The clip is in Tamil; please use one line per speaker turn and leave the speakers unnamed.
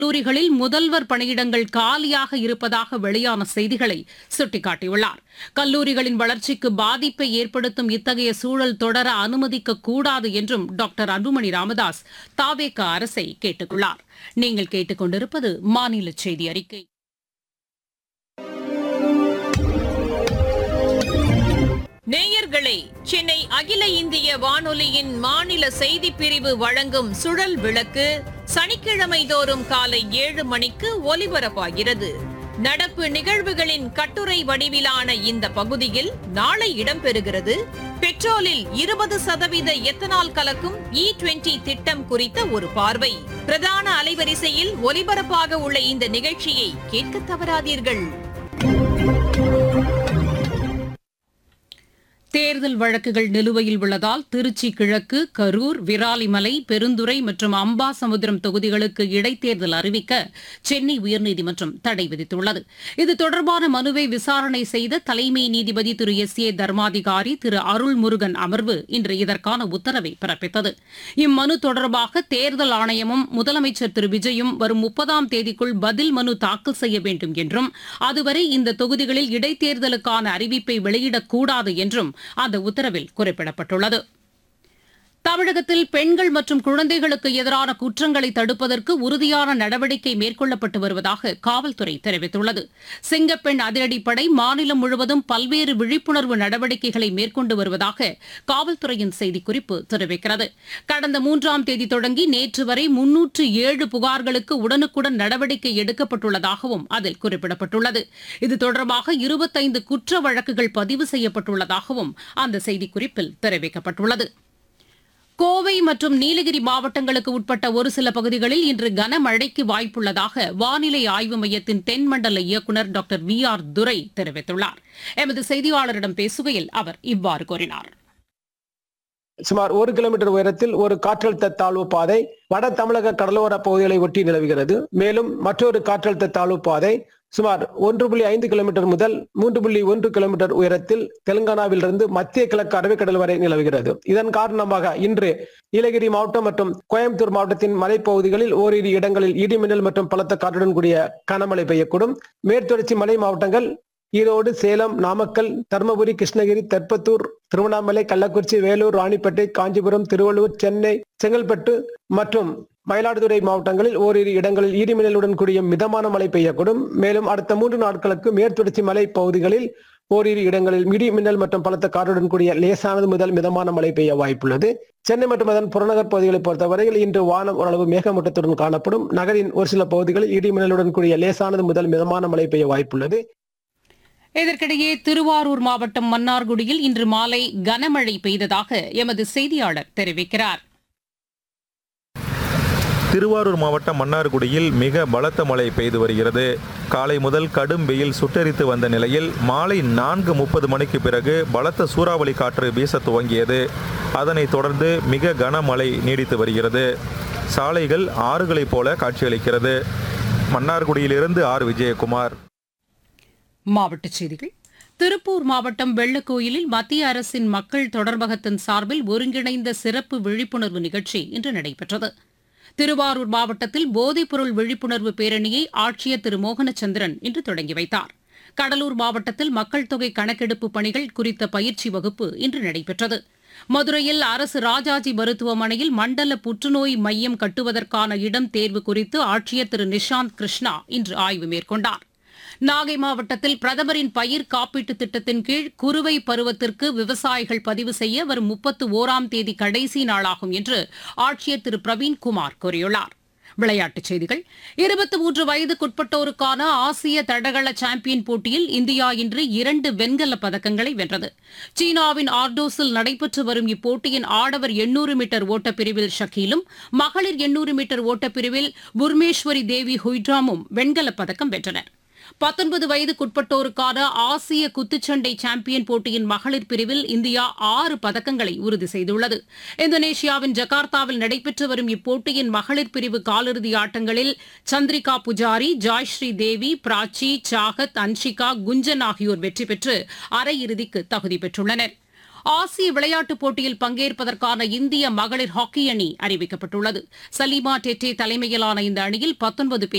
கல்லூரிகளில் முதல்வர் பணியிடங்கள் காலியாக இருப்பதாக வெளியான செய்திகளை சுட்டிக்காட்டியுள்ளார் கல்லூரிகளின் வளர்ச்சிக்கு பாதிப்பை ஏற்படுத்தும் இத்தகைய சூழல் தொடர அனுமதிக்க கூடாது என்றும் டாக்டர் அன்புமணி ராமதாஸ் தாவேக அரசை கேட்டுக்கொண்டார் நீங்கள் கேட்டுக்கொண்டிருப்பது மாநில செய்தி அறிக்கை
நேயர்களே சென்னை அகில இந்திய வானொலியின் மாநில செய்திப் பிரிவு வழங்கும் சுழல் விளக்கு சனிக்கிழமை தோறும் காலை ஏழு மணிக்கு ஒலிபரப்பாகிறது நடப்பு நிகழ்வுகளின் கட்டுரை வடிவிலான இந்த பகுதியில் நாளை இடம்பெறுகிறது பெட்ரோலில் இருபது சதவீத எத்தனால் கலக்கும் இ டுவெண்டி திட்டம் குறித்த ஒரு பார்வை பிரதான அலைவரிசையில் ஒலிபரப்பாக உள்ள இந்த நிகழ்ச்சியை கேட்க தவறாதீர்கள்
தேர்தல் வழக்குகள் நிலுவையில் உள்ளதால் திருச்சி கிழக்கு கரூர் விராலிமலை பெருந்துறை மற்றும் அம்பாசமுத்திரம் தொகுதிகளுக்கு இடைத்தேர்தல் அறிவிக்க சென்னை உயர்நீதிமன்றம் தடை விதித்துள்ளது இது தொடர்பான மனுவை விசாரணை செய்த தலைமை நீதிபதி திரு எஸ் ஏ தர்மாதிகாரி திரு அருள்முருகன் அமர்வு இன்று இதற்கான உத்தரவை பிறப்பித்தது இம்மனு தொடர்பாக தேர்தல் ஆணையமும் முதலமைச்சர் திரு விஜயும் வரும் முப்பதாம் தேதிக்குள் பதில் மனு தாக்கல் செய்ய வேண்டும் என்றும் அதுவரை இந்த தொகுதிகளில் இடைத்தேர்தலுக்கான அறிவிப்பை வெளியிடக்கூடாது என்றும் அந்த உத்தரவில் குறிப்பிடப்பட்டுள்ளது தமிழகத்தில் பெண்கள் மற்றும் குழந்தைகளுக்கு எதிரான குற்றங்களை தடுப்பதற்கு உறுதியான நடவடிக்கை மேற்கொள்ளப்பட்டு வருவதாக காவல்துறை தெரிவித்துள்ளது சிங்கப்பெண் அதிரடிப்படை மாநிலம் முழுவதும் பல்வேறு விழிப்புணர்வு நடவடிக்கைகளை மேற்கொண்டு வருவதாக காவல்துறையின் செய்திக்குறிப்பு தெரிவிக்கிறது கடந்த மூன்றாம் தேதி தொடங்கி நேற்று வரை முன்னூற்று ஏழு புகார்களுக்கு உடனுக்குடன் நடவடிக்கை எடுக்கப்பட்டுள்ளதாகவும் அதில் குறிப்பிடப்பட்டுள்ளது இது தொடர்பாக இருபத்தைந்து குற்ற வழக்குகள் பதிவு செய்யப்பட்டுள்ளதாகவும் அந்த செய்திக்குறிப்பில் தெரிவிக்கப்பட்டுள்ளது கோவை மற்றும் நீலகிரி மாவட்டங்களுக்கு உட்பட்ட ஒரு சில பகுதிகளில் இன்று கனமழைக்கு வாய்ப்புள்ளதாக வானிலை ஆய்வு மையத்தின் தென்மண்டல இயக்குநர் டாக்டர் வி ஆர் துரை தெரிவித்துள்ளார் எமது செய்தியாளரிடம் பேசுகையில் அவர் இவ்வாறு கூறினார்
சுமார் ஒரு கிலோமீட்டர் உயரத்தில் ஒரு காற்றழுத்த தாழ்வு பாதை வட தமிழக கடலோர பகுதிகளை ஒட்டி நிலவுகிறது மேலும் மற்றொரு காற்றழுத்த தாழ்வு பாதை சுமார் ஒன்று புள்ளி ஐந்து கிலோமீட்டர் முதல் மூன்று புள்ளி ஒன்று கிலோமீட்டர் உயரத்தில் தெலுங்கானாவிலிருந்து மத்திய கிழக்கு அரபிக்கடல் வரை நிலவுகிறது இதன் காரணமாக இன்று நீலகிரி மாவட்டம் மற்றும் கோயம்புத்தூர் மாவட்டத்தின் மலைப்பகுதிகளில் ஓரிரு இடங்களில் இடிமின்னல் மற்றும் பலத்த காற்றுடன் கூடிய கனமழை பெய்யக்கூடும் மேற்தொடர்ச்சி மலை மாவட்டங்கள் ஈரோடு சேலம் நாமக்கல் தருமபுரி கிருஷ்ணகிரி தெற்பத்தூர் திருவண்ணாமலை கள்ளக்குறிச்சி வேலூர் ராணிப்பேட்டை காஞ்சிபுரம் திருவள்ளூர் சென்னை செங்கல்பட்டு மற்றும் மயிலாடுதுறை மாவட்டங்களில் ஓரிரு இடங்களில் இடிமின்னலுடன் கூடிய மிதமான மழை பெய்யக்கூடும் மேலும் அடுத்த மூன்று நாட்களுக்கு மேற்தொடர்ச்சி மலை பகுதிகளில் ஓரிரு இடங்களில் இடி மின்னல் மற்றும் பலத்த காற்றுடன் கூடிய லேசானது முதல் மிதமான மழை பெய்ய வாய்ப்புள்ளது சென்னை மற்றும் அதன் புறநகர் பகுதிகளை பொறுத்தவரையில் இன்று வானம் ஓரளவு மேகமூட்டத்துடன் காணப்படும் நகரின் ஒரு சில பகுதிகளில் இடி மின்னலுடன் கூடிய லேசானது முதல் மிதமான மழை பெய்ய வாய்ப்புள்ளது
இதற்கிடையே திருவாரூர் மாவட்டம் மன்னார்குடியில் இன்று மாலை கனமழை பெய்ததாக எமது செய்தியாளர் தெரிவிக்கிறார்
திருவாரூர் மாவட்டம் மன்னார்குடியில் மிக பலத்த மழை பெய்து வருகிறது காலை முதல் கடும் வெயில் சுட்டரித்து வந்த நிலையில் மாலை நான்கு முப்பது மணிக்கு பிறகு பலத்த சூறாவளி காற்று வீச துவங்கியது அதனைத் தொடர்ந்து மிக கனமழை நீடித்து வருகிறது சாலைகள் ஆறுகளைப் போல காட்சியளிக்கிறது மன்னார்குடியிலிருந்து ஆர் விஜயகுமார்
மாவட்டச் செய்திகள் திருப்பூர் மாவட்டம் வெள்ளக்கோயிலில் மத்திய அரசின் மக்கள் தொடர்பகத்தின் சார்பில் ஒருங்கிணைந்த சிறப்பு விழிப்புணர்வு நிகழ்ச்சி இன்று நடைபெற்றது திருவாரூர் மாவட்டத்தில் போதைப்பொருள் விழிப்புணர்வு பேரணியை ஆட்சியர் திரு மோகனச்சந்திரன் இன்று தொடங்கி வைத்தார் கடலூர் மாவட்டத்தில் மக்கள் தொகை கணக்கெடுப்பு பணிகள் குறித்த பயிற்சி வகுப்பு இன்று நடைபெற்றது மதுரையில் அரசு ராஜாஜி மருத்துவமனையில் மண்டல புற்றுநோய் மையம் கட்டுவதற்கான இடம் தேர்வு குறித்து ஆட்சியர் திரு நிஷாந்த் கிருஷ்ணா இன்று ஆய்வு மேற்கொண்டார் நாகை மாவட்டத்தில் பிரதமரின் பயிர் காப்பீட்டு திட்டத்தின் கீழ் குறுவை பருவத்திற்கு விவசாயிகள் பதிவு செய்ய வரும் முப்பத்து ஓராம் தேதி கடைசி நாளாகும் என்று ஆட்சியர் திரு பிரவீன்குமார் கூறியுள்ளார் விளையாட்டுச் செய்திகள் இருபத்தி மூன்று வயதுக்குட்பட்டோருக்கான ஆசிய தடகள சாம்பியன் போட்டியில் இந்தியா இன்று இரண்டு வெண்கலப் பதக்கங்களை வென்றது சீனாவின் ஆர்டோஸில் நடைபெற்று வரும் இப்போட்டியின் ஆடவர் எண்ணூறு மீட்டர் ஓட்டப்பிரிவில் ஷக்கீலும் மகளிர் எண்ணூறு மீட்டர் ஓட்டப்பிரிவில் புர்மேஸ்வரி தேவி ஹுய்ட்ராமும் வெண்கலப் பதக்கம் வென்றனர் பத்தொன்பது வயதுக்குட்பட்டோருக்கான ஆசிய குத்துச்சண்டை சாம்பியன் போட்டியின் மகளிர் பிரிவில் இந்தியா ஆறு பதக்கங்களை உறுதி செய்துள்ளது இந்தோனேஷியாவின் ஜகார்த்தாவில் நடைபெற்று வரும் இப்போட்டியின் மகளிர் பிரிவு காலிறுதி ஆட்டங்களில் சந்திரிகா புஜாரி ஜாய்ஸ்ரீ தேவி பிராச்சி சாகத் அன்ஷிகா குஞ்சன் ஆகியோர் வெற்றி பெற்று அரையிறுதிக்கு தகுதி பெற்றுள்ளனர் ஆசிய விளையாட்டுப் போட்டியில் பங்கேற்பதற்கான இந்திய மகளிர் ஹாக்கி அணி அறிவிக்கப்பட்டுள்ளது சலீமா டெட்டே தலைமையிலான இந்த அணியில் பத்தொன்பது பேர்